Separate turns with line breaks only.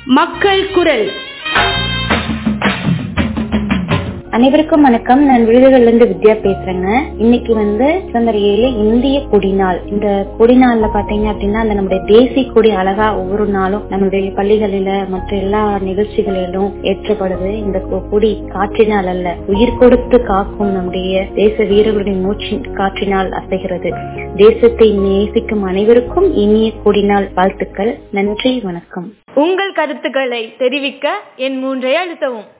மக்கள் குரல்
அனைவருக்கும் வணக்கம் நான் விருதுகள்ல இருந்து வித்யா பேசுறேங்க இன்னைக்கு வந்து டிசம்பர் ஏழு இந்திய கொடிநாள் இந்த கொடிநாள்ல பாத்தீங்க அப்படின்னா அந்த நம்முடைய தேசிய கொடி அழகா ஒவ்வொரு நாளும் நம்மளுடைய பள்ளிகளில மற்ற எல்லா நிகழ்ச்சிகளிலும் ஏற்றப்படுது இந்த கொ- கொடி காற்றினால் அல்ல உயிர் கொடுத்து காக்கும் நம்முடைய தேச வீரர்களுடைய மூச்சு காற்றினால் அசைகிறது தேசத்தை நேசிக்கும் அனைவருக்கும் இனிய கொடிநாள் வாழ்த்துக்கள் நன்றி வணக்கம்
உங்கள் கருத்துக்களை தெரிவிக்க என் மூன்றை அழுத்தவும்